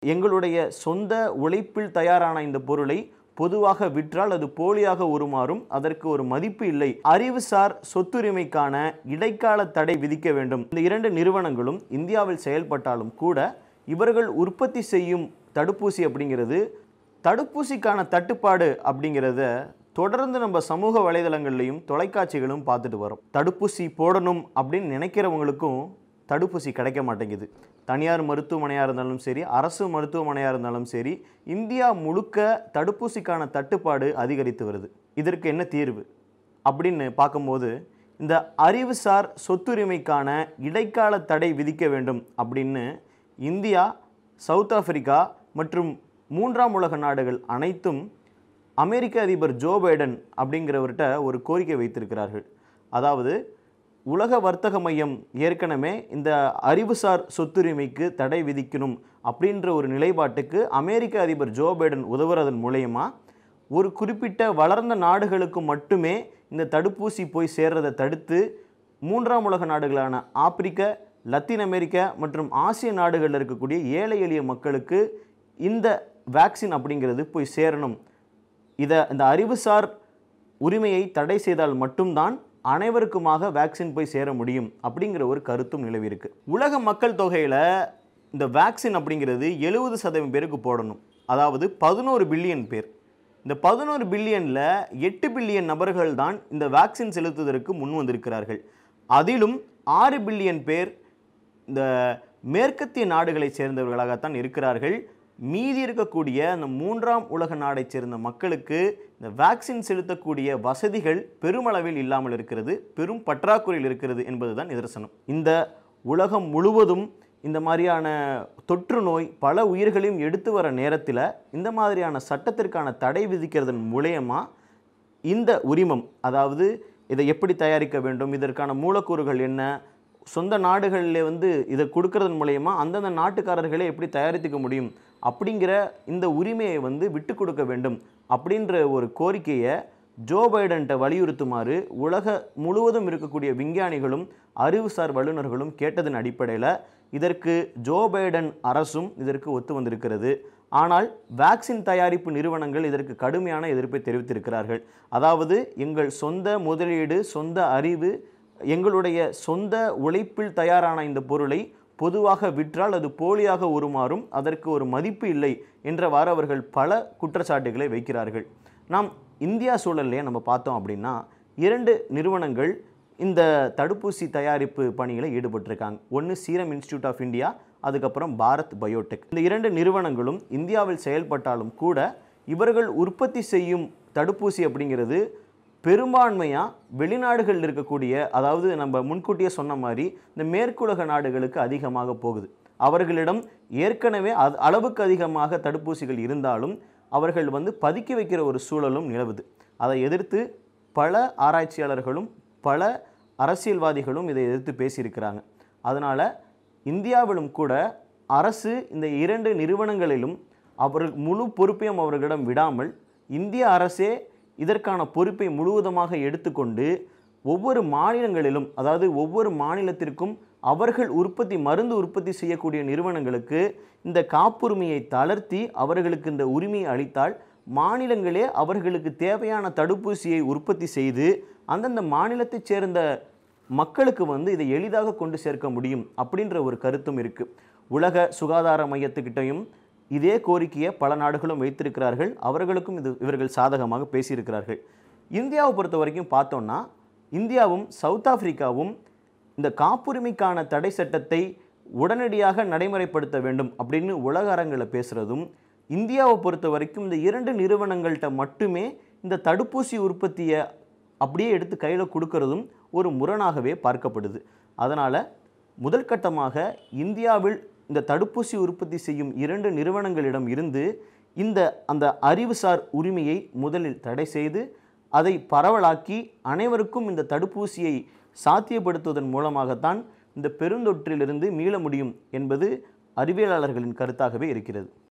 எங்களுடைய சொந்த உழைப்பில் தயாரான இந்த பொருளை பொதுவாக விற்றால் அது போலியாக உருமாறும் அதற்கு ஒரு மதிப்பு இல்லை அறிவுசார் சொத்துரிமைக்கான இடைக்கால தடை விதிக்க வேண்டும் இந்த இரண்டு நிறுவனங்களும் இந்தியாவில் செயல்பட்டாலும் கூட இவர்கள் உற்பத்தி செய்யும் தடுப்பூசி அப்படிங்கிறது தடுப்பூசிக்கான தட்டுப்பாடு அப்படிங்கிறத தொடர்ந்து நம்ம சமூக வலைதளங்கள்லையும் தொலைக்காட்சிகளும் பார்த்துட்டு வரோம் தடுப்பூசி போடணும் அப்படின்னு நினைக்கிறவங்களுக்கும் தடுப்பூசி கிடைக்க மாட்டேங்குது தனியார் மருத்துவமனையாக இருந்தாலும் சரி அரசு மருத்துவமனையாக இருந்தாலும் சரி இந்தியா முழுக்க தடுப்பூசிக்கான தட்டுப்பாடு அதிகரித்து வருது இதற்கு என்ன தீர்வு அப்படின்னு பார்க்கும்போது இந்த அறிவுசார் சொத்துரிமைக்கான இடைக்கால தடை விதிக்க வேண்டும் அப்படின்னு இந்தியா சவுத் ஆப்பிரிக்கா மற்றும் மூன்றாம் உலக நாடுகள் அனைத்தும் அமெரிக்க அதிபர் ஜோ பைடன் அப்படிங்கிறவர்கிட்ட ஒரு கோரிக்கை வைத்திருக்கிறார்கள் அதாவது உலக வர்த்தக மையம் ஏற்கனவே இந்த அறிவுசார் சொத்துரிமைக்கு தடை விதிக்கணும் அப்படின்ற ஒரு நிலைப்பாட்டுக்கு அமெரிக்க அதிபர் ஜோ பைடன் உதவுறதன் மூலயமா ஒரு குறிப்பிட்ட வளர்ந்த நாடுகளுக்கு மட்டுமே இந்த தடுப்பூசி போய் சேர்றதை தடுத்து மூன்றாம் உலக நாடுகளான ஆப்பிரிக்க லத்தீன் அமெரிக்க மற்றும் ஆசிய நாடுகளில் இருக்கக்கூடிய ஏழை எளிய மக்களுக்கு இந்த வேக்சின் அப்படிங்கிறது போய் சேரணும் இதை இந்த அறிவுசார் உரிமையை தடை செய்தால் மட்டும்தான் அனைவருக்குமாக வேக்சின் போய் சேர முடியும் அப்படிங்கிற ஒரு கருத்தும் நிலவிருக்கு உலக மக்கள் தொகையில் இந்த வேக்சின் அப்படிங்கிறது எழுபது சதவீதம் பேருக்கு போடணும் அதாவது பதினோரு பில்லியன் பேர் இந்த பதினோரு பில்லியனில் எட்டு பில்லியன் நபர்கள் தான் இந்த வேக்சின் செலுத்துவதற்கு முன் வந்திருக்கிறார்கள் அதிலும் ஆறு பில்லியன் பேர் இந்த மேற்கத்திய நாடுகளைச் சேர்ந்தவர்களாகத்தான் இருக்கிறார்கள் மீதி இருக்கக்கூடிய அந்த மூன்றாம் உலக நாடைச் சேர்ந்த மக்களுக்கு இந்த வேக்சின் செலுத்தக்கூடிய வசதிகள் பெருமளவில் இல்லாமல் இருக்கிறது பெரும் பற்றாக்குறையில் இருக்கிறது என்பதுதான் நிதர்சனம் இந்த உலகம் முழுவதும் இந்த மாதிரியான தொற்று நோய் பல உயிர்களையும் எடுத்து வர நேரத்தில் இந்த மாதிரியான சட்டத்திற்கான தடை விதிக்கிறதன் மூலயமா இந்த உரிமம் அதாவது இதை எப்படி தயாரிக்க வேண்டும் இதற்கான மூலக்கூறுகள் என்ன சொந்த நாடுகளில் வந்து இதை கொடுக்கறதன் மூலயமா அந்தந்த நாட்டுக்காரர்களே எப்படி தயாரித்துக்க முடியும் அப்படிங்கிற இந்த உரிமையை வந்து விட்டு கொடுக்க வேண்டும் அப்படின்ற ஒரு கோரிக்கையை ஜோ பைடன்ட்ட வலியுறுத்துமாறு உலக முழுவதும் இருக்கக்கூடிய விஞ்ஞானிகளும் அறிவுசார் வல்லுநர்களும் கேட்டதன் அடிப்படையில் இதற்கு ஜோ பைடன் அரசும் இதற்கு ஒத்து வந்திருக்கிறது ஆனால் வேக்சின் தயாரிப்பு நிறுவனங்கள் இதற்கு கடுமையான எதிர்ப்பை தெரிவித்திருக்கிறார்கள் அதாவது எங்கள் சொந்த முதலீடு சொந்த அறிவு எங்களுடைய சொந்த உழைப்பில் தயாரான இந்த பொருளை பொதுவாக விற்றால் அது போலியாக உருமாறும் அதற்கு ஒரு மதிப்பு இல்லை என்றவாறு அவர்கள் பல குற்றச்சாட்டுகளை வைக்கிறார்கள் நாம் இந்தியா சூழல்லையே நம்ம பார்த்தோம் அப்படின்னா இரண்டு நிறுவனங்கள் இந்த தடுப்பூசி தயாரிப்பு பணியில் ஈடுபட்டிருக்காங்க ஒன்று சீரம் இன்ஸ்டியூட் ஆஃப் இந்தியா அதுக்கப்புறம் பாரத் பயோடெக் இந்த இரண்டு நிறுவனங்களும் இந்தியாவில் செயல்பட்டாலும் கூட இவர்கள் உற்பத்தி செய்யும் தடுப்பூசி அப்படிங்கிறது பெரும்பான்மையாக வெளிநாடுகளில் இருக்கக்கூடிய அதாவது நம்ம முன்கூட்டியே சொன்ன மாதிரி இந்த மேற்குலக நாடுகளுக்கு அதிகமாக போகுது அவர்களிடம் ஏற்கனவே அது அளவுக்கு அதிகமாக தடுப்பூசிகள் இருந்தாலும் அவர்கள் வந்து பதுக்கி வைக்கிற ஒரு சூழலும் நிலவுது அதை எதிர்த்து பல ஆராய்ச்சியாளர்களும் பல அரசியல்வாதிகளும் இதை எதிர்த்து பேசியிருக்கிறாங்க அதனால் இந்தியாவிலும் கூட அரசு இந்த இரண்டு நிறுவனங்களிலும் அவர் முழு பொறுப்பையும் அவர்களிடம் விடாமல் இந்திய அரசே இதற்கான பொறுப்பை முழுவதுமாக எடுத்துக்கொண்டு ஒவ்வொரு மாநிலங்களிலும் அதாவது ஒவ்வொரு மாநிலத்திற்கும் அவர்கள் உற்பத்தி மருந்து உற்பத்தி செய்யக்கூடிய நிறுவனங்களுக்கு இந்த காப்புரிமையை தளர்த்தி அவர்களுக்கு இந்த உரிமையை அளித்தால் மாநிலங்களே அவர்களுக்கு தேவையான தடுப்பூசியை உற்பத்தி செய்து அந்தந்த மாநிலத்தைச் சேர்ந்த மக்களுக்கு வந்து இதை எளிதாக கொண்டு சேர்க்க முடியும் அப்படின்ற ஒரு கருத்தும் இருக்குது உலக சுகாதார மையத்துக்கிட்டையும் இதே கோரிக்கையை பல நாடுகளும் வைத்திருக்கிறார்கள் அவர்களுக்கும் இது இவர்கள் சாதகமாக பேசியிருக்கிறார்கள் இந்தியாவை பொறுத்த வரைக்கும் பார்த்தோம்னா இந்தியாவும் சவுத் ஆப்பிரிக்காவும் இந்த காப்புரிமைக்கான தடை சட்டத்தை உடனடியாக நடைமுறைப்படுத்த வேண்டும் அப்படின்னு உலக அரங்கில் பேசுகிறதும் இந்தியாவை பொறுத்த வரைக்கும் இந்த இரண்டு நிறுவனங்கள்கிட்ட மட்டுமே இந்த தடுப்பூசி உற்பத்தியை அப்படியே எடுத்து கையில் கொடுக்கறதும் ஒரு முரணாகவே பார்க்கப்படுது அதனால் முதல் கட்டமாக இந்தியாவில் இந்த தடுப்பூசி உற்பத்தி செய்யும் இரண்டு நிறுவனங்களிடம் இருந்து இந்த அந்த அறிவுசார் உரிமையை முதலில் தடை செய்து அதை பரவலாக்கி அனைவருக்கும் இந்த தடுப்பூசியை சாத்தியப்படுத்துவதன் மூலமாகத்தான் இந்த பெருந்தொற்றிலிருந்து மீள முடியும் என்பது அறிவியலாளர்களின் கருத்தாகவே இருக்கிறது